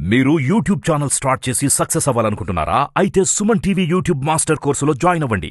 మీరు YouTube channel start చేసి success అవ్వాలనుకుంటున్నారా అయితే సుమన్ టీవీ యూట్యూబ్ మాస్టర్ కోర్సులో జాయిన్ అవ్వండి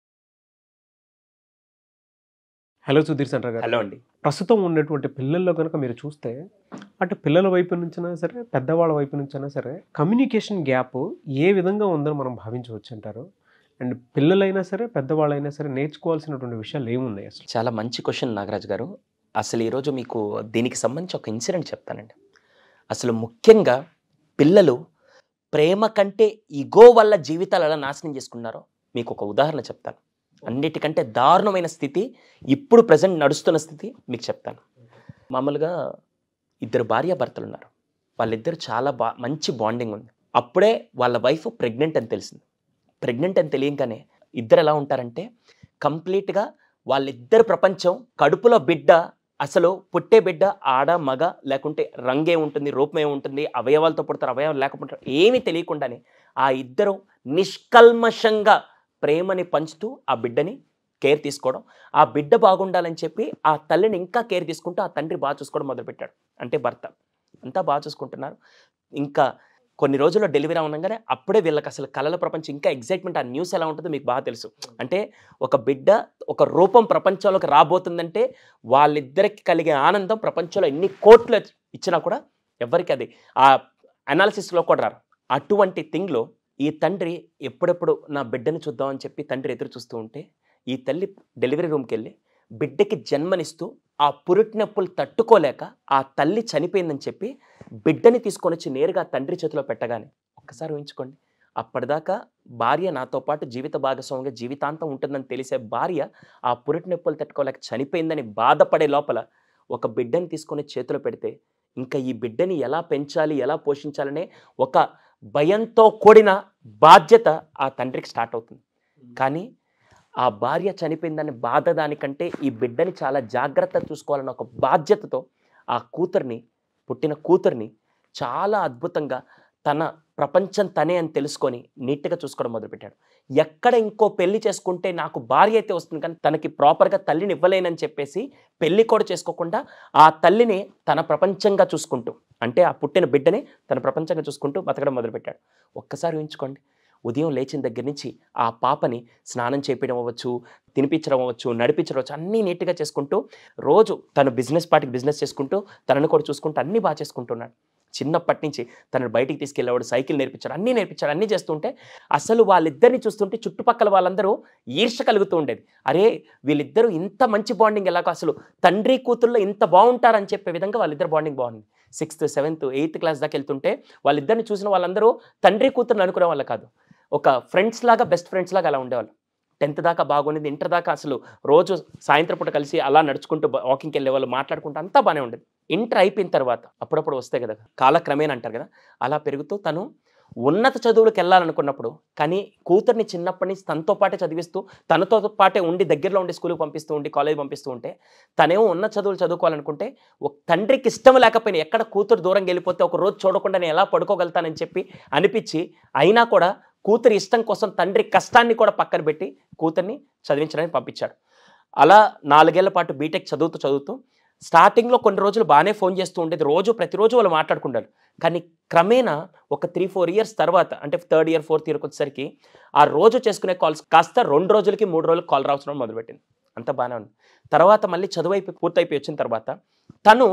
హలో సుధీర్ సెంటర్ గారు హలో అండి ప్రస్తుతం ఉన్నటువంటి పిల్లల్లో కనుక మీరు చూస్తే అటు పిల్లల వైపు నుంచైనా సరే పెద్దవాళ్ళ వైపు నుంచైనా సరే కమ్యూనికేషన్ గ్యాప్ ఏ విధంగా ఉందని మనం భావించవచ్చు అంటారు అండ్ పిల్లలైనా సరే పెద్దవాళ్ళైనా సరే నేర్చుకోవాల్సినటువంటి విషయాలు ఏమున్నాయి అసలు చాలా మంచి క్వశ్చన్ నాగరాజ్ గారు అసలు ఈరోజు మీకు దీనికి సంబంధించి ఒక ఇన్సిడెంట్ చెప్తానండి అసలు ముఖ్యంగా పిల్లలు ప్రేమ కంటే ఇగో వల్ల జీవితాలు ఎలా నాశనం చేసుకున్నారో మీకు ఒక ఉదాహరణ చెప్తాను అన్నిటికంటే దారుణమైన స్థితి ఇప్పుడు ప్రజెంట్ నడుస్తున్న స్థితి మీకు చెప్తాను మామూలుగా ఇద్దరు భార్యాభర్తలు ఉన్నారు వాళ్ళిద్దరు చాలా బా మంచి బాండింగ్ ఉంది అప్పుడే వాళ్ళ వైఫ్ ప్రెగ్నెంట్ అని తెలిసింది ప్రెగ్నెంట్ అని తెలియగానే ఇద్దరు ఎలా ఉంటారంటే కంప్లీట్గా వాళ్ళిద్దరు ప్రపంచం కడుపులో బిడ్డ అసలు పుట్టే బిడ్డ ఆడ మగ లేకుంటే రంగే ఉంటుంది రూపమే ఉంటుంది అవయవాలతో పుడతారు అవయవాలు లేకపోతే ఏమీ తెలియకుండానే ఆ ఇద్దరు నిష్కల్మషంగా ప్రేమని పంచుతూ ఆ బిడ్డని కేర్ తీసుకోవడం ఆ బిడ్డ బాగుండాలని చెప్పి ఆ తల్లిని ఇంకా కేర్ తీసుకుంటూ ఆ తండ్రి బాగా చూసుకోవడం మొదలుపెట్టాడు అంటే భర్త అంతా బాగా చూసుకుంటున్నారు ఇంకా కొన్ని రోజుల్లో డెలివరీ అవనగానే అప్పుడే వీళ్ళకి అసలు కళల ప్రపంచం ఇంకా ఎగ్జైట్మెంట్ ఆ న్యూస్ ఎలా ఉంటుందో మీకు బాగా తెలుసు అంటే ఒక బిడ్డ ఒక రూపం ప్రపంచంలోకి రాబోతుందంటే వాళ్ళిద్దరికి కలిగే ఆనందం ప్రపంచంలో ఎన్ని కోట్లు ఇచ్చినా కూడా ఎవరికి అది ఆ అనాలిసిస్లో కూడా రారు అటువంటి థింగ్లో ఈ తండ్రి ఎప్పుడెప్పుడు నా బిడ్డని చూద్దామని చెప్పి తండ్రి ఎదురు చూస్తూ ఉంటే ఈ తల్లి డెలివరీ రూమ్కి వెళ్ళి బిడ్డకి జన్మనిస్తూ ఆ పురిటి నొప్పులు తట్టుకోలేక ఆ తల్లి చనిపోయిందని చెప్పి బిడ్డని తీసుకొని వచ్చి నేరుగా తండ్రి చేతిలో పెట్టగానే ఒక్కసారి ఊహించుకోండి అప్పటిదాకా భార్య నాతో పాటు జీవిత భాగస్వామిగా జీవితాంతం ఉంటుందని తెలిసే భార్య ఆ పురిటి నొప్పులు తట్టుకోలేక చనిపోయిందని బాధపడే లోపల ఒక బిడ్డని తీసుకొని చేతిలో పెడితే ఇంకా ఈ బిడ్డని ఎలా పెంచాలి ఎలా పోషించాలనే ఒక భయంతో కూడిన బాధ్యత ఆ తండ్రికి స్టార్ట్ అవుతుంది కానీ ఆ భార్య చనిపోయిందని బాధ దానికంటే ఈ బిడ్డని చాలా జాగ్రత్త చూసుకోవాలన్న ఒక బాధ్యతతో ఆ కూతుర్ని పుట్టిన కూతుర్ని చాలా అద్భుతంగా తన ప్రపంచం తనే అని తెలుసుకొని నీట్గా చూసుకోవడం మొదలుపెట్టాడు ఎక్కడ ఇంకో పెళ్లి చేసుకుంటే నాకు భార్య అయితే వస్తుంది కానీ తనకి ప్రాపర్గా తల్లిని ఇవ్వలేనని చెప్పేసి పెళ్లి కూడా చేసుకోకుండా ఆ తల్లిని తన ప్రపంచంగా చూసుకుంటూ అంటే ఆ పుట్టిన బిడ్డని తన ప్రపంచంగా చూసుకుంటూ బతకడం మొదలుపెట్టాడు ఒక్కసారి ఊహించుకోండి ఉదయం లేచిన దగ్గర నుంచి ఆ పాపని స్నానం చేపించడం అవ్వచ్చు తినిపించడం అవ్వచ్చు నడిపించడం అవ్వచ్చు అన్నీ నీట్గా చేసుకుంటూ రోజు తను బిజినెస్ పార్టీకి బిజినెస్ చేసుకుంటూ తనను కూడా చూసుకుంటూ అన్నీ బాగా చేసుకుంటున్నాడు చిన్నప్పటి నుంచి తనను బయటికి తీసుకెళ్ళేవాడు సైకిల్ నేర్పించాడు అన్నీ నేర్పించాడు అన్నీ చేస్తుంటే అసలు వాళ్ళిద్దరిని చూస్తుంటే చుట్టుపక్కల వాళ్ళందరూ ఈర్ష కలుగుతూ ఉండేది అరే వీళ్ళిద్దరూ ఇంత మంచి బాండింగ్ ఎలాగో అసలు తండ్రి కూతుర్లో ఇంత బాగుంటారని చెప్పే విధంగా వాళ్ళిద్దరు బాండింగ్ బాగుంది సిక్స్త్ సెవెంత్ ఎయిత్ క్లాస్ దాకా వెళ్తుంటే వాళ్ళిద్దరిని చూసిన వాళ్ళందరూ తండ్రి కూతుర్ని అనుకునే వాళ్ళు కాదు ఒక ఫ్రెండ్స్ లాగా బెస్ట్ ఫ్రెండ్స్ లాగా అలా ఉండేవాళ్ళు టెన్త్ దాకా బాగుండేది ఇంటర్ దాకా అసలు రోజు సాయంత్రం పూట కలిసి అలా నడుచుకుంటూ వాకింగ్కి వెళ్ళే వాళ్ళు మాట్లాడుకుంటూ అంతా బాగానే ఉండేది ఇంటర్ అయిపోయిన తర్వాత అప్పుడప్పుడు వస్తాయి కదా కాలక్రమేణా అంటారు కదా అలా పెరుగుతూ తను ఉన్నత చదువులకు వెళ్ళాలనుకున్నప్పుడు కానీ కూతుర్ని చిన్నప్పటి నుంచి తనతో పాటే చదివిస్తూ తనతో పాటే ఉండి దగ్గరలో ఉండి స్కూల్కి పంపిస్తూ ఉండి కాలేజ్ పంపిస్తూ ఉంటే తనేమో ఉన్న చదువులు చదువుకోవాలనుకుంటే ఒక తండ్రికి ఇష్టం లేకపోయినా ఎక్కడ కూతురు దూరం వెళ్ళిపోతే ఒక రోజు చూడకుండా నేను ఎలా పడుకోగలుగుతానని చెప్పి అనిపించి అయినా కూడా కూతురి ఇష్టం కోసం తండ్రి కష్టాన్ని కూడా పక్కన పెట్టి కూతుర్ని చదివించడానికి పంపించాడు అలా నాలుగేళ్ల పాటు బీటెక్ చదువుతూ చదువుతూ స్టార్టింగ్లో కొన్ని రోజులు బాగానే ఫోన్ చేస్తూ ఉండేది రోజు ప్రతిరోజు వాళ్ళు మాట్లాడుకుంటారు కానీ క్రమేణా ఒక త్రీ ఫోర్ ఇయర్స్ తర్వాత అంటే థర్డ్ ఇయర్ ఫోర్త్ ఇయర్కి వచ్చేసరికి ఆ రోజు చేసుకునే కాల్స్ కాస్త రెండు రోజులకి మూడు రోజులకి కాల్ రావడం మొదలుపెట్టింది అంత బాగానే ఉంది తర్వాత మళ్ళీ చదువు అయిపోయి పూర్తయిపోయి వచ్చిన తర్వాత తను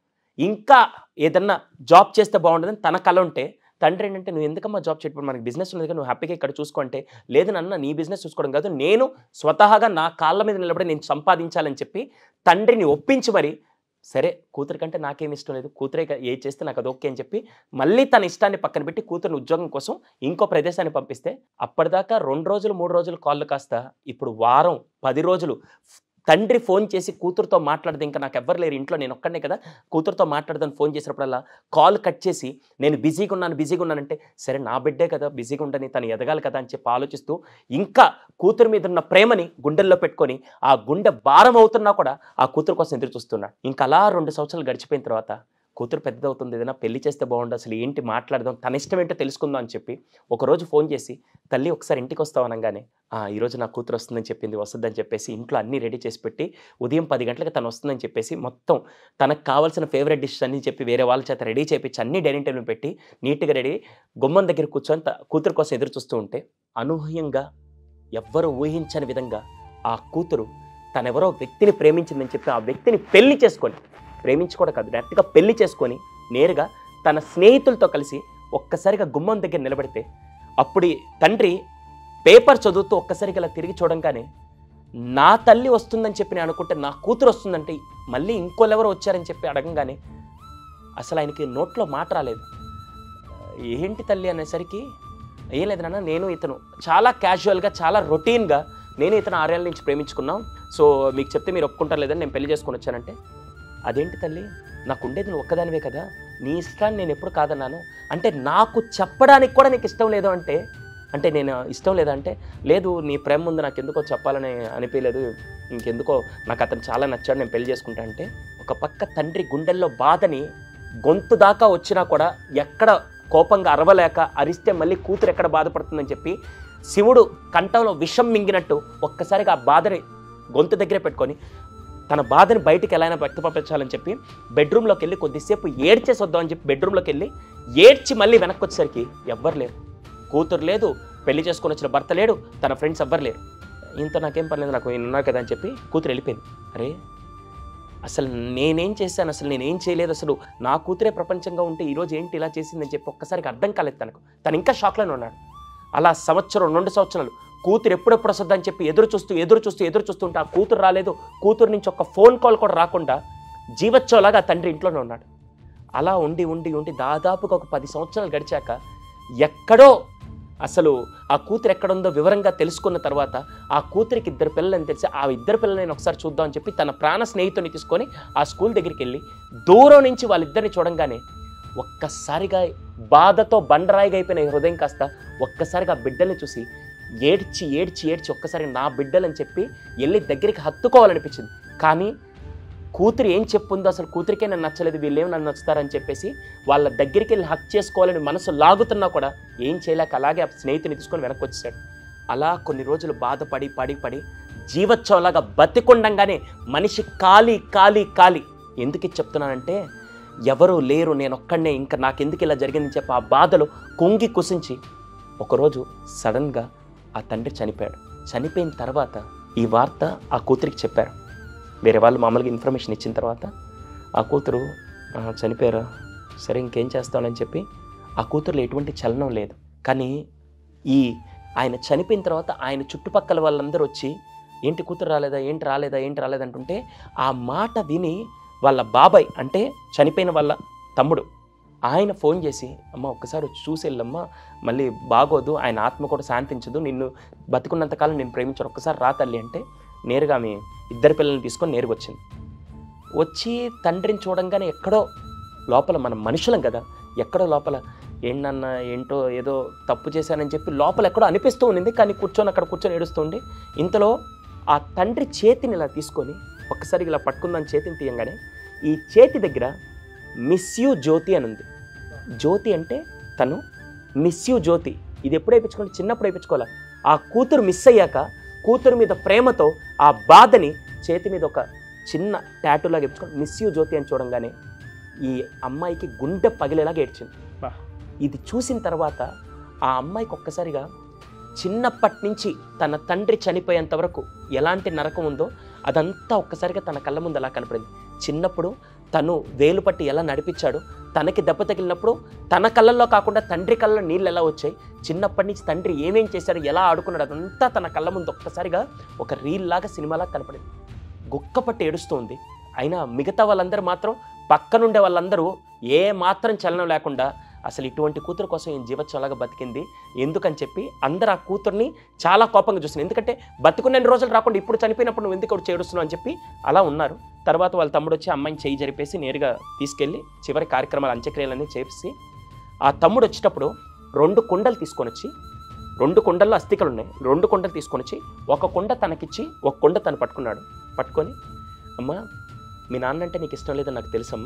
ఇంకా ఏదన్నా జాబ్ చేస్తే బాగుంటుందని తన కల ఉంటే తండ్రి ఏంటంటే నువ్వు ఎందుకమ్మా జాబ్ చేయడం మనకి బిజినెస్ ఉంది కదా నువ్వు హ్యాపీగా ఇక్కడ చూసుకుంటే లేదు నాన్న నీ బిజినెస్ చూసుకోవడం కాదు నేను స్వతహాగా నా కాళ్ళ మీద నిలబడి నేను సంపాదించాలని చెప్పి తండ్రిని ఒప్పించి మరి సరే కూతురు కంటే నాకేం ఇష్టం లేదు కూతురే క- ఏ చేస్తే నాకు అది ఓకే అని చెప్పి మళ్ళీ తన ఇష్టాన్ని పక్కన పెట్టి కూతురుని ఉద్యోగం కోసం ఇంకో ప్రదేశాన్ని పంపిస్తే అప్పటిదాకా రెండు రోజులు మూడు రోజులు కాళ్ళు కాస్త ఇప్పుడు వారం పది రోజులు తండ్రి ఫోన్ చేసి కూతురుతో మాట్లాడదు ఇంకా నాకు ఎవ్వరు లేరు ఇంట్లో నేను ఒక్కడనే కదా కూతురుతో మాట్లాడదని ఫోన్ చేసినప్పుడల్లా కాల్ కట్ చేసి నేను బిజీగా ఉన్నాను బిజీగా ఉన్నానంటే సరే నా బిడ్డే కదా బిజీగా ఉండని తను ఎదగాలి కదా అని చెప్పి ఆలోచిస్తూ ఇంకా కూతురు మీద ఉన్న ప్రేమని గుండెల్లో పెట్టుకొని ఆ గుండె భారం అవుతున్నా కూడా ఆ కూతురు కోసం ఎదురు చూస్తున్నాడు ఇంకా అలా రెండు సంవత్సరాలు గడిచిపోయిన తర్వాత కూతురు పెద్ద అవుతుంది ఏదైనా పెళ్లి చేస్తే బాగుండు అసలు ఏంటి మాట్లాడదాం తన ఇష్టం ఏంటో తెలుసుకుందాం అని చెప్పి ఒకరోజు ఫోన్ చేసి తల్లి ఒకసారి ఇంటికి వస్తావు అనగానే "ఆ, ఈరోజు నా కూతురు వస్తుందని చెప్పింది వస్తుందని చెప్పేసి ఇంట్లో అన్నీ రెడీ చేసి పెట్టి ఉదయం పది గంటలకు తను వస్తుందని చెప్పేసి మొత్తం తనకు కావాల్సిన ఫేవరెట్ డిషెస్ అన్ని చెప్పి వేరే వాళ్ళ చేత రెడీ చేపించి అన్ని డైనింగ్ టేబుల్ పెట్టి నీట్గా రెడీ గుమ్మం దగ్గర కూర్చొని త- కూతురు కోసం ఎదురు చూస్తూ ఉంటే అనూహ్యంగా ఎవ్వరూ ఊహించని విధంగా ఆ కూతురు తనెవరో వ్యక్తిని ప్రేమించిందని చెప్పి ఆ వ్యక్తిని పెళ్లి చేసుకొని ప్రేమించుకోవడం కాదు డైరెక్ట్గా పెళ్లి చేసుకొని నేరుగా తన స్నేహితులతో కలిసి ఒక్కసారిగా గుమ్మం దగ్గర నిలబడితే అప్పుడు ఈ తండ్రి పేపర్ చదువుతూ ఒక్కసారిగా ఇలా తిరిగి చూడంగానే నా తల్లి వస్తుందని చెప్పి నేను అనుకుంటే నా కూతురు వస్తుందంటే మళ్ళీ ఇంకోళ్ళెవరో వచ్చారని చెప్పి అడగంగానే అసలు ఆయనకి నోట్లో మాట రాలేదు ఏంటి తల్లి అనేసరికి ఏం లేదు నాన్న నేను ఇతను చాలా క్యాజువల్గా చాలా రొటీన్గా నేను ఇతను ఆరేళ్ళ నుంచి ప్రేమించుకున్నాం సో మీకు చెప్తే మీరు ఒప్పుకుంటారు లేదని నేను పెళ్లి చేసుకొని వచ్చానంటే అదేంటి తల్లి నాకు ఉండేది నువ్వు ఒక్కదానివే కదా నీ ఇష్టాన్ని నేను ఎప్పుడు కాదన్నాను అంటే నాకు చెప్పడానికి కూడా నీకు ఇష్టం లేదు అంటే అంటే నేను ఇష్టం లేదా అంటే లేదు నీ ప్రేమ ముందు నాకు ఎందుకో చెప్పాలని అనిపించలేదు ఇంకెందుకో నాకు అతను చాలా నచ్చాడు నేను పెళ్లి చేసుకుంటా అంటే ఒక పక్క తండ్రి గుండెల్లో బాధని గొంతు దాకా వచ్చినా కూడా ఎక్కడ కోపంగా అరవలేక అరిస్తే మళ్ళీ కూతురు ఎక్కడ బాధపడుతుందని చెప్పి శివుడు కంఠంలో విషం మింగినట్టు ఒక్కసారిగా ఆ బాధని గొంతు దగ్గరే పెట్టుకొని తన బాధని బయటికి ఎలా అయినా వ్యక్తపరచాలని చెప్పి బెడ్రూమ్లోకి వెళ్ళి కొద్దిసేపు ఏడ్చేసి వద్దామని చెప్పి బెడ్రూమ్లోకి వెళ్ళి ఏడ్చి మళ్ళీ వెనక్కి వచ్చేసరికి ఎవ్వరు లేరు కూతురు లేదు పెళ్లి చేసుకొని వచ్చిన భర్త లేడు తన ఫ్రెండ్స్ ఎవ్వరు లేరు ఇంత నాకేం పర్లేదు నాకు ఈయన ఉన్నారు కదా అని చెప్పి కూతురు వెళ్ళిపోయింది అరే అసలు నేనేం చేశాను అసలు నేనేం చేయలేదు అసలు నా కూతురే ప్రపంచంగా ఉంటే ఈరోజు ఏంటి ఇలా చేసిందని చెప్పి ఒక్కసారికి అర్థం కాలేదు తనకు తను ఇంకా షాక్లోనే ఉన్నాడు అలా సంవత్సరం రెండు సంవత్సరాలు కూతురు ఎప్పుడెప్పుడు వస్తుందని చెప్పి ఎదురు చూస్తూ ఎదురు చూస్తూ ఎదురు చూస్తుంటే ఆ కూతురు రాలేదు కూతురు నుంచి ఒక ఫోన్ కాల్ కూడా రాకుండా జీవచ్చోలాగా ఆ తండ్రి ఇంట్లోనే ఉన్నాడు అలా ఉండి ఉండి ఉండి దాదాపుగా ఒక పది సంవత్సరాలు గడిచాక ఎక్కడో అసలు ఆ కూతురు ఎక్కడుందో వివరంగా తెలుసుకున్న తర్వాత ఆ కూతురికి ఇద్దరు పిల్లలని తెలిసి ఆ ఇద్దరు పిల్లల్ని నేను ఒకసారి చూద్దాం అని చెప్పి తన ప్రాణ స్నేహితుని తీసుకొని ఆ స్కూల్ దగ్గరికి వెళ్ళి దూరం నుంచి వాళ్ళిద్దరిని చూడంగానే ఒక్కసారిగా బాధతో బండరాయిగా అయిపోయిన ఈ హృదయం కాస్త ఒక్కసారిగా ఆ బిడ్డల్ని చూసి ఏడ్చి ఏడ్చి ఏడ్చి ఒక్కసారి నా బిడ్డలని చెప్పి వెళ్ళి దగ్గరికి హత్తుకోవాలనిపించింది కానీ కూతురు ఏం చెప్పుందో అసలు కూతురికే నన్ను నచ్చలేదు వీళ్ళేం నన్ను నచ్చుతారని చెప్పేసి వాళ్ళ దగ్గరికి వెళ్ళి హక్ చేసుకోవాలని మనసు లాగుతున్నా కూడా ఏం చేయలేక అలాగే ఆ స్నేహితుని తీసుకొని వెనక్కి వచ్చేసాడు అలా కొన్ని రోజులు బాధపడి పడి పడి జీవోత్సవంలాగా బతికుండంగానే మనిషి కాలి కాలి కాలి ఎందుకు ఇది చెప్తున్నానంటే ఎవరు లేరు నేను ఒక్కడనే ఇంకా నాకెందుకు ఇలా జరిగిందని చెప్పి ఆ బాధలో కుంగి కుసించి ఒకరోజు సడన్గా ఆ తండ్రి చనిపోయాడు చనిపోయిన తర్వాత ఈ వార్త ఆ కూతురికి చెప్పారు వేరే వాళ్ళు మామూలుగా ఇన్ఫర్మేషన్ ఇచ్చిన తర్వాత ఆ కూతురు "ఆ, చనిపోయారా సరే ఇంకేం చేస్తానని చెప్పి ఆ కూతురులో ఎటువంటి చలనం లేదు కానీ ఈ ఆయన చనిపోయిన తర్వాత ఆయన చుట్టుపక్కల వాళ్ళందరూ వచ్చి ఏంటి కూతురు రాలేదా ఏంటి రాలేదా ఏంటి రాలేదంటుంటే ఆ మాట విని వాళ్ళ బాబాయ్ అంటే చనిపోయిన వాళ్ళ తమ్ముడు ఆయన ఫోన్ చేసి అమ్మ ఒక్కసారి వచ్చి చూసి వెళ్ళమ్మా మళ్ళీ బాగోదు ఆయన ఆత్మ కూడా శాంతించదు నిన్ను బతుకున్నంతకాలం నేను ప్రేమించాను ఒక్కసారి రా తల్లి అంటే నేరుగా ఆమె ఇద్దరు పిల్లల్ని తీసుకొని నేరుగా వచ్చింది వచ్చి తండ్రిని చూడంగానే ఎక్కడో లోపల మనం మనుషులం కదా ఎక్కడో లోపల ఏంటన్నా ఏంటో ఏదో తప్పు చేశానని చెప్పి లోపల ఎక్కడో అనిపిస్తూ ఉండింది కానీ కూర్చొని అక్కడ కూర్చొని ఏడుస్తుండే ఇంతలో ఆ తండ్రి చేతిని ఇలా తీసుకొని ఒక్కసారి ఇలా పట్టుకుందాని చేతిని తీయంగానే ఈ చేతి దగ్గర మిస్ యూ జ్యోతి అని ఉంది జ్యోతి అంటే తను మిస్ యూ జ్యోతి ఇది ఎప్పుడు వేయించుకోవాలి చిన్నప్పుడు వేయించుకోవాలా ఆ కూతురు మిస్ అయ్యాక కూతురు మీద ప్రేమతో ఆ బాధని చేతి మీద ఒక చిన్న టాటూలాగా వేయించుకొని మిస్ యూ జ్యోతి అని చూడంగానే ఈ అమ్మాయికి గుండె పగిలేలాగా ఏడ్చింది బా. ఇది చూసిన తర్వాత ఆ అమ్మాయికి ఒక్కసారిగా చిన్నప్పటి నుంచి తన తండ్రి చనిపోయేంత వరకు ఎలాంటి నరకం ఉందో అదంతా ఒక్కసారిగా తన కళ్ళ ముందు అలా కనపడింది చిన్నప్పుడు తను వేలు పట్టి ఎలా నడిపించాడు తనకి దెబ్బ తగిలినప్పుడు తన కళ్ళల్లో కాకుండా తండ్రి కళ్ళలో నీళ్ళు ఎలా వచ్చాయి చిన్నప్పటి నుంచి తండ్రి ఏమేం చేశాడు ఎలా ఆడుకున్నాడు అదంతా తన కళ్ళ ముందు ఒక్కసారిగా ఒక రీల్ లాగా సినిమాలాగా కనపడింది గుక్కపట్టి ఏడుస్తుంది అయినా మిగతా వాళ్ళందరూ మాత్రం పక్కనుండే వాళ్ళందరూ ఏ మాత్రం చలనం లేకుండా అసలు ఇటువంటి కూతురు కోసం ఈ జీవచ్చలాగా బతికింది ఎందుకని చెప్పి అందరు ఆ కూతుర్ని చాలా కోపంగా చూస్తున్నారు ఎందుకంటే బతుకున్న రోజులు రాకుండా ఇప్పుడు చనిపోయినప్పుడు నువ్వు ఎందుకు వచ్చి ఏడుస్తున్నావు అని చెప్పి అలా ఉన్నారు తర్వాత వాళ్ళ తమ్ముడు వచ్చి అమ్మాయిని చేయి జరిపేసి నేరుగా తీసుకెళ్ళి చివరి కార్యక్రమాలు అంత్యక్రియలన్నీ చేసి ఆ తమ్ముడు వచ్చేటప్పుడు రెండు కుండలు తీసుకొని వచ్చి రెండు కుండల్లో అస్థికలు ఉన్నాయి రెండు కుండలు తీసుకొని వచ్చి ఒక కుండ తనకిచ్చి ఒక కుండ తను పట్టుకున్నాడు పట్టుకొని అమ్మా మీ నాన్న అంటే నీకు ఇష్టం లేదని నాకు తెలుసమ్మా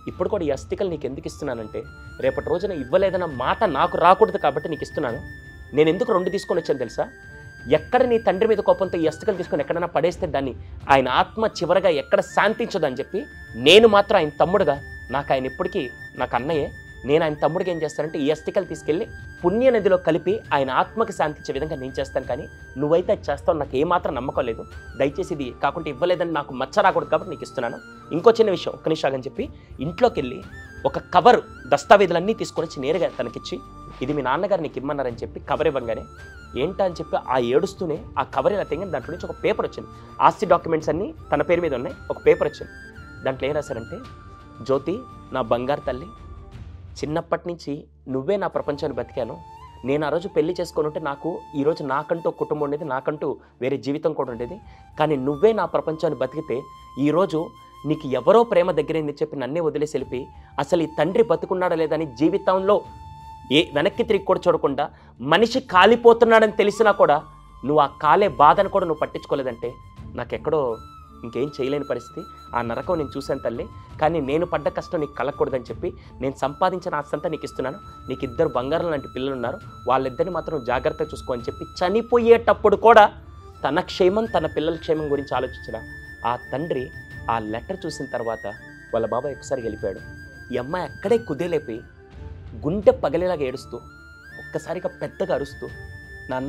ఇప్పుడు కూడా ఈ అస్థికలు నీకు ఎందుకు ఇస్తున్నానంటే రేపటి రోజున ఇవ్వలేదన్న మాట నాకు రాకూడదు కాబట్టి నీకు ఇస్తున్నాను నేను ఎందుకు రెండు తీసుకొని వచ్చాను తెలుసా ఎక్కడ నీ తండ్రి మీద కోపంతో ఈ అస్థికలు తీసుకొని ఎక్కడైనా పడేస్తే దాన్ని ఆయన ఆత్మ చివరగా ఎక్కడ శాంతించదని చెప్పి నేను మాత్రం ఆయన తమ్ముడుగా నాకు ఆయన ఇప్పటికీ నాకు అన్నయ్యే నేను ఆయన తమ్ముడికి ఏం చేస్తానంటే ఈ అస్థికలు తీసుకెళ్ళి పుణ్య నదిలో కలిపి ఆయన ఆత్మకి శాంతించే విధంగా నేను చేస్తాను కానీ నువ్వైతే అది చేస్తావు నాకు ఏమాత్రం నమ్మకం లేదు దయచేసి ఇది కాకుండా ఇవ్వలేదని నాకు మచ్చ రాకూడదు కాబట్టి నీకు ఇస్తున్నాను ఇంకో చిన్న విషయం ఒక్క నిమిషం అని చెప్పి ఇంట్లోకి వెళ్ళి ఒక కవర్ దస్తావేజులన్నీ తీసుకొని వచ్చి నేరుగా తనకిచ్చి ఇది మీ నాన్నగారు నీకు ఇమ్మన్నారని చెప్పి కవర్ ఇవ్వగానే ఏంటా అని చెప్పి ఆ ఏడుస్తూనే ఆ కవర్ ఇలా తెంగి దాంట్లో నుంచి ఒక పేపర్ వచ్చింది ఆస్తి డాక్యుమెంట్స్ అన్నీ తన పేరు మీద ఉన్నాయి ఒక పేపర్ వచ్చింది దాంట్లో ఏం రాశారంటే జ్యోతి నా బంగారు తల్లి చిన్నప్పటి నుంచి నువ్వే నా ప్రపంచాన్ని బతికాను నేను ఆ రోజు పెళ్లి చేసుకొని ఉంటే నాకు ఈరోజు నాకంటూ ఒక కుటుంబం ఉండేది నాకంటూ వేరే జీవితం కూడా ఉండేది కానీ నువ్వే నా ప్రపంచాన్ని బతికితే ఈరోజు నీకు ఎవరో ప్రేమ దగ్గరైంది చెప్పి నన్నే వదిలేసి వెళ్ళిపోయి అసలు ఈ తండ్రి బతుకున్నాడా లేదని జీవితంలో ఏ వెనక్కి తిరిగి కూడా చూడకుండా మనిషి కాలిపోతున్నాడని తెలిసినా కూడా నువ్వు ఆ కాలే బాధను కూడా నువ్వు పట్టించుకోలేదంటే నాకెక్కడో ఇంకేం చేయలేని పరిస్థితి ఆ నరకం నేను చూశాను తల్లి కానీ నేను పడ్డ కష్టం నీకు కలగకూడదని చెప్పి నేను సంపాదించిన ఆస్తి అంతా నీకు ఇస్తున్నాను నీకు ఇద్దరు బంగారం లాంటి పిల్లలు ఉన్నారు వాళ్ళిద్దరిని మాత్రం జాగ్రత్తగా చూసుకో అని చెప్పి చనిపోయేటప్పుడు కూడా తన క్షేమం తన పిల్లల క్షేమం గురించి ఆలోచించిన ఆ తండ్రి ఆ లెటర్ చూసిన తర్వాత వాళ్ళ బాబాయ్ ఒకసారి వెళ్ళిపోయాడు ఈ అమ్మాయి అక్కడే కుదేలేపి గుండె పగలేలాగా ఏడుస్తూ ఒక్కసారిగా పెద్దగా అరుస్తూ నాన్న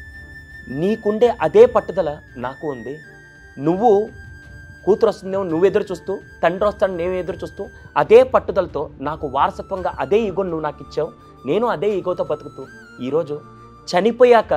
నీకుండే అదే పట్టుదల నాకు ఉంది నువ్వు కూతురు వస్తుందేమో నువ్వు ఎదురు చూస్తూ తండ్రి వస్తాడు నేను ఎదురు చూస్తూ అదే పట్టుదలతో నాకు వారసత్వంగా అదే ఈగో నువ్వు నాకు ఇచ్చావు నేను అదే ఈగోతో బతుకుతూ ఈరోజు చనిపోయాక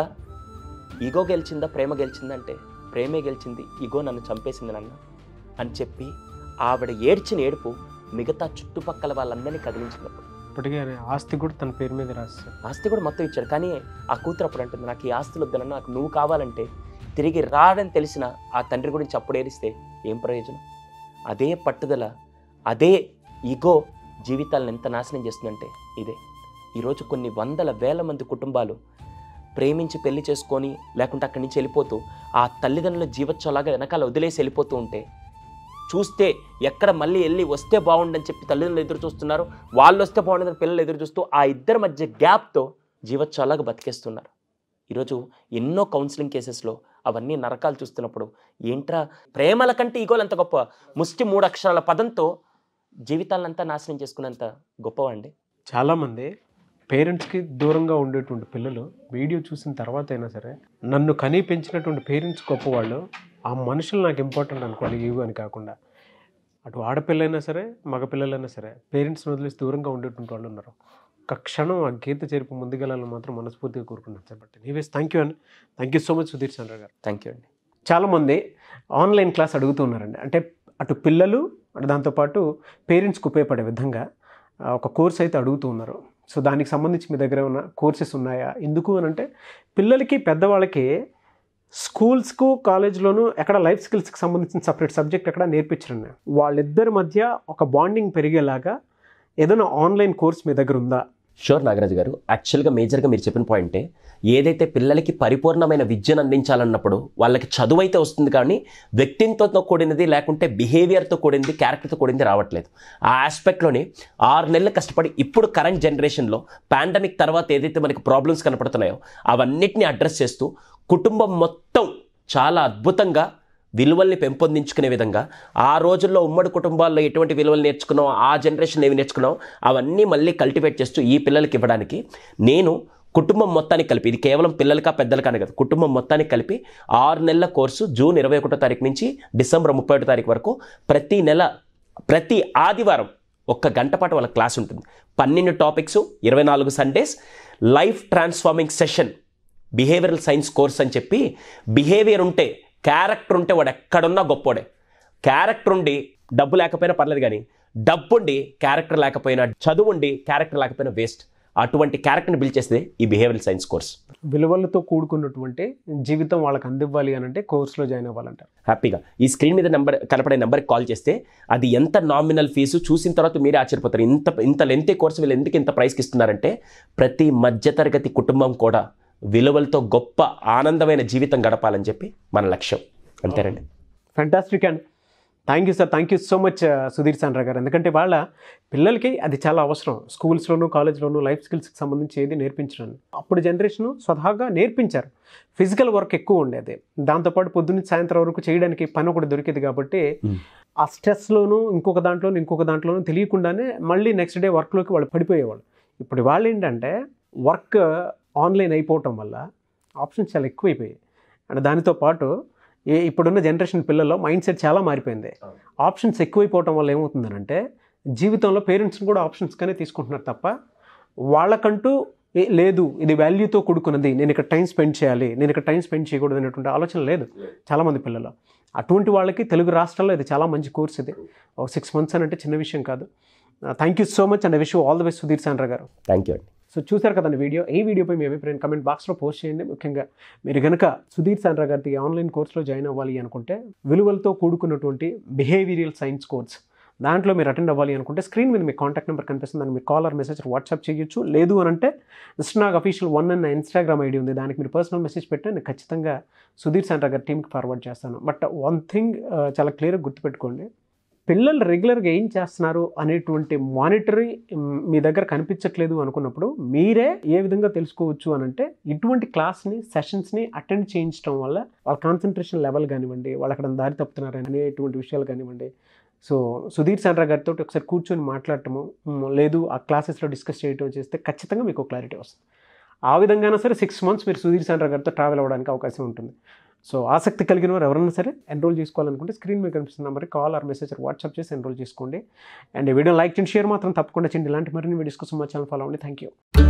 ఈగో గెలిచిందా ప్రేమ గెలిచిందా అంటే ప్రేమే గెలిచింది ఈగో నన్ను చంపేసింది నాన్న అని చెప్పి ఆవిడ ఏడ్చిన ఏడుపు మిగతా చుట్టుపక్కల వాళ్ళందరినీ కదిలించినప్పుడు ఇప్పటికే ఆయన ఆస్తి కూడా తన పేరు మీద రాస్తారు ఆస్తి కూడా మొత్తం ఇచ్చాడు కానీ ఆ కూతురు అప్పుడు అంటుంది నాకు ఈ ఆస్తులు వద్దన నాకు నువ్వు కావాలంటే తిరిగి రాడని తెలిసిన ఆ తండ్రి గురించి అప్పుడు ఏడిస్తే ఏం ప్రయోజనం అదే పట్టుదల అదే ఈగో జీవితాలను ఎంత నాశనం చేస్తుందంటే ఇదే ఈరోజు కొన్ని వందల వేల మంది కుటుంబాలు ప్రేమించి పెళ్లి చేసుకొని లేకుంటే అక్కడి నుంచి వెళ్ళిపోతూ ఆ తల్లిదండ్రుల జీవచ్చలాగా వెనకాల వదిలేసి వెళ్ళిపోతూ ఉంటే చూస్తే ఎక్కడ మళ్ళీ వెళ్ళి వస్తే బాగుండని చెప్పి తల్లిదండ్రులు ఎదురు చూస్తున్నారు వాళ్ళు వస్తే బాగుండదని పిల్లలు ఎదురు చూస్తూ ఆ ఇద్దరి మధ్య గ్యాప్తో జీవచ్చాలాగా బతికేస్తున్నారు ఈరోజు ఎన్నో కౌన్సిలింగ్ కేసెస్లో అవన్నీ నరకాలు చూస్తున్నప్పుడు ఏంట్రా ప్రేమల కంటే ఈగోలు అంత గొప్ప ముష్టి మూడు అక్షరాల పదంతో జీవితాలంతా నాశనం చేసుకున్నంత గొప్పవండి చాలామంది పేరెంట్స్కి దూరంగా ఉండేటువంటి పిల్లలు వీడియో చూసిన తర్వాత అయినా సరే నన్ను కనీ పెంచినటువంటి పేరెంట్స్ గొప్పవాళ్ళు ఆ మనుషులు నాకు ఇంపార్టెంట్ అనుకోవాలి ఈగో అని కాకుండా అటు ఆడపిల్లైనా సరే మగపిల్లలైనా సరే పేరెంట్స్ని వదిలేసి దూరంగా ఉండేటువంటి వాళ్ళు ఉన్నారు ఒక క్షణం ఆ గీత చేరుపు ముందుకెళ్ళాలని మాత్రం మనస్ఫూర్తిగా కోరుకున్నాను చెప్పండి నీవేస్ థ్యాంక్ యూ అండి thank you so much Sudheer Chandra గారు థ్యాంక్ యూ అండి చాలామంది ఆన్లైన్ క్లాస్ అడుగుతున్నారండి అంటే అటు పిల్లలు అటు దాంతోపాటు పేరెంట్స్కి ఉపయోగపడే విధంగా ఆ, ఒక కోర్స్ అయితే అడుగుతూ ఉన్నారు సో దానికి సంబంధించి మీ దగ్గర ఉన్న కోర్సెస్ ఉన్నాయా ఎందుకు అని అంటే పిల్లలకి పెద్దవాళ్ళకి స్కూల్స్కు కాలేజ్లోనూ ఎక్కడ లైఫ్ స్కిల్స్కి సంబంధించిన సపరేట్ సబ్జెక్ట్ ఎక్కడ నేర్పించరండి వాళ్ళిద్దరి మధ్య ఒక బాండింగ్ పెరిగేలాగా ఏదైనా ఆన్లైన్ కోర్స్ మీ దగ్గర ఉందా షూర్ నాగరాజు గారు యాక్చువల్గా మేజర్గా మీరు చెప్పిన పాయింటే ఏదైతే పిల్లలకి పరిపూర్ణమైన విద్యను అందించాలన్నప్పుడు వాళ్ళకి చదువు అయితే వస్తుంది కానీ వ్యక్తిత్వంతో కూడినది లేకుంటే బిహేవియర్తో కూడింది క్యారెక్టర్తో కూడింది రావట్లేదు ఆ ఆస్పెక్ట్లోనే ఆరు నెలలు కష్టపడి ఇప్పుడు కరెంట్ జనరేషన్లో పాండమిక్ తర్వాత ఏదైతే మనకి ప్రాబ్లమ్స్ కనపడుతున్నాయో అవన్నిటిని అడ్రస్ చేస్తూ కుటుంబం మొత్తం చాలా అద్భుతంగా విలువల్ని పెంపొందించుకునే విధంగా ఆ రోజుల్లో ఉమ్మడి కుటుంబాల్లో ఎటువంటి విలువలు నేర్చుకున్నాం ఆ జనరేషన్ ఏవి నేర్చుకున్నాం అవన్నీ మళ్ళీ కల్టివేట్ చేస్తూ ఈ పిల్లలకి ఇవ్వడానికి నేను కుటుంబం మొత్తానికి కలిపి ఇది కేవలం పిల్లలకా పెద్దలకానే కాదు కుటుంబం మొత్తానికి కలిపి ఆరు నెలల కోర్సు జూన్ ఇరవై ఒకటో తారీఖు నుంచి డిసెంబర్ ముప్పై ఒకటో తారీఖు వరకు ప్రతి నెల ప్రతి ఆదివారం ఒక్క గంట పాటు వాళ్ళ క్లాస్ ఉంటుంది పన్నెండు టాపిక్స్ ఇరవై నాలుగు Sundays life transforming session behavioural science course అని చెప్పి బిహేవియర్ ఉంటే క్యారెక్టర్ ఉంటే వాడు ఎక్కడున్నా గొప్పోడే క్యారెక్టర్ ఉండి డబ్బు లేకపోయినా పర్లేదు కానీ డబ్బు ఉండి క్యారెక్టర్ లేకపోయినా చదువు ఉండి క్యారెక్టర్ లేకపోయినా వేస్ట్ అటువంటి క్యారెక్టర్ని బిల్డ్ చేసేదే ఈ బిహేవియరల్ సైన్స్ కోర్స్ విలువలతో కూడుకున్నటువంటి జీవితం వాళ్ళకి అందివ్వాలి అని అంటే కోర్సులో జాయిన్ అవ్వాలంటారు హ్యాపీగా ఈ స్క్రీన్ మీద నెంబర్ కనపడే నెంబర్కి కాల్ చేస్తే అది ఎంత నామినల్ ఫీజు చూసిన తర్వాత మీరే ఆశ్చర్యపోతారు ఇంత ఇంత లెంతే కోర్సు వీళ్ళు ఎందుకు ఇంత ప్రైస్కి ఇస్తున్నారంటే ప్రతి మధ్యతరగతి కుటుంబం కూడా విలువలతో గొప్ప ఆనందమైన జీవితం గడపాలని చెప్పి మన లక్ష్యం అంతేనండి fantastic and thank you sir thank you so much Sudheer Sandra గారు ఎందుకంటే వాళ్ళ పిల్లలకి అది చాలా అవసరం స్కూల్స్లోను కాలేజ్లోను లైఫ్ స్కిల్స్కి సంబంధించి ఏది నేర్పించడం అప్పుడు జనరేషన్ స్వతహాగా నేర్పించారు ఫిజికల్ వర్క్ ఎక్కువ ఉండేది దాంతోపాటు పొద్దున్న సాయంత్రం వరకు చేయడానికి పని ఒకటి దొరికేది కాబట్టి Hmm. ఆ స్ట్రెస్లోను ఇంకొక దాంట్లోను ఇంకొక దాంట్లోనూ తెలియకుండానే మళ్ళీ నెక్స్ట్ డే వర్క్లోకి వాళ్ళు పడిపోయేవాళ్ళు ఇప్పుడు వాళ్ళు ఏంటంటే వర్క్ ఆన్లైన్ అయిపోవటం వల్ల ఆప్షన్స్ చాలా ఎక్కువైపోయాయి అండ్ దానితో పాటు ఏ ఇప్పుడున్న జనరేషన్ పిల్లల్లో మైండ్ సెట్ చాలా మారిపోయింది ఆప్షన్స్ ఎక్కువైపోవటం వల్ల ఏమవుతుందనంటే జీవితంలో పేరెంట్స్ని కూడా ఆప్షన్స్గానే తీసుకుంటున్నారు తప్ప వాళ్ళకంటూ "ఏ, లేదు ఇది వాల్యూతో కూడుకున్నది నేను ఇక్కడ టైం స్పెండ్ చేయాలి నేను ఇక్కడ టైం స్పెండ్ చేయకూడదు అనేటువంటి ఆలోచన లేదు చాలామంది పిల్లలు అటువంటి వాళ్ళకి తెలుగు రాష్ట్రాల్లో ఇది చాలా మంచి కోర్స్ ఇది ఒక సిక్స్ మంత్స్ అని అంటే చిన్న విషయం కాదు thank you so much and wish all the best Sudheer Sandra గారు థ్యాంక్ యూ అండి సో చూశారు కదండి వీడియో ఈ వీడియోపై మీ అభిప్రాయం కమెంట్ బాక్స్లో పోస్ట్ చేయండి ముఖ్యంగా మీరు కనుక సుధీర్ సాండ్రా గారి ఆన్లైన్ కోర్సులో జాయిన్ అవ్వాలి అనుకుంటే విలువలతో కూడుకున్నటువంటి బిహేవియరల్ సైన్స్ కోర్స్ దాంట్లో మీరు అటెండ్ అవ్వాలి అనుకుంటే స్క్రీన్ మీద మీ కాంటాక్ట్ నెంబర్ కనిపిస్తుంది దాన్ని మీరు కాల్ ఆర్ మెసేజ్ వాట్సాప్ చేయొచ్చు లేదు అని అంటే ఇస్నాగ్ అఫీషియల్ వన్ అన్న ఇన్స్టాగ్రామ్ ఐడి ఉంది దానికి మీరు పర్సనల్ మెసేజ్ పెట్టి నేను ఖచ్చితంగా సుధీర్ సాండ్రా గారి టీంకి ఫార్వర్డ్ చేస్తాను బట్ వన్ థింగ్ చాలా క్లియర్గా గుర్తుపెట్టుకోండి పిల్లలు రెగ్యులర్గా ఏం చేస్తున్నారు అనేటువంటి మానిటరీ మీ దగ్గర కనిపించట్లేదు అనుకున్నప్పుడు మీరే ఏ విధంగా తెలుసుకోవచ్చు అని అంటే ఇటువంటి క్లాస్ని సెషన్స్ని అటెండ్ చేయించడం వల్ల వాళ్ళ కాన్సన్ట్రేషన్ లెవెల్ కానివ్వండి వాళ్ళు అక్కడ దారి తప్పుతున్నారు అనేటువంటి విషయాలు కానివ్వండి సో సుధీర్ సాండ్రా గారితో ఒకసారి కూర్చొని మాట్లాడటము మ్, లేదు ఆ క్లాసెస్లో డిస్కస్ చేయటం చేస్తే ఖచ్చితంగా మీకు క్లారిటీ వస్తుంది ఆ విధంగానే సరే సిక్స్ మంత్స్ మీరు సుధీర్ సాండ్రా గారితో ట్రావెల్ అవ్వడానికి అవకాశం ఉంటుంది సో ఆసక్తి కలిగిన వారు ఎవరైనా సరే ఎన్రోల్ చేసుకోవాలనుకుంటే స్క్రీన్ మీద కనిపిస్తున్న నెంబర్కి కాల్ ఆర్ మెసేజ్ వాట్సాప్ చేసి ఎన్రోల్ చేసుకోండి అండ్ ఈ వీడియో లైక్ చేయండి షేర్ మాత్రం తప్పకుండా చేయండి ఇలాంటి మరిన్ని వీడియోస్ కోసం మా ఛానల్ ఫాలో అవ్వండి థ్యాంక్ యూ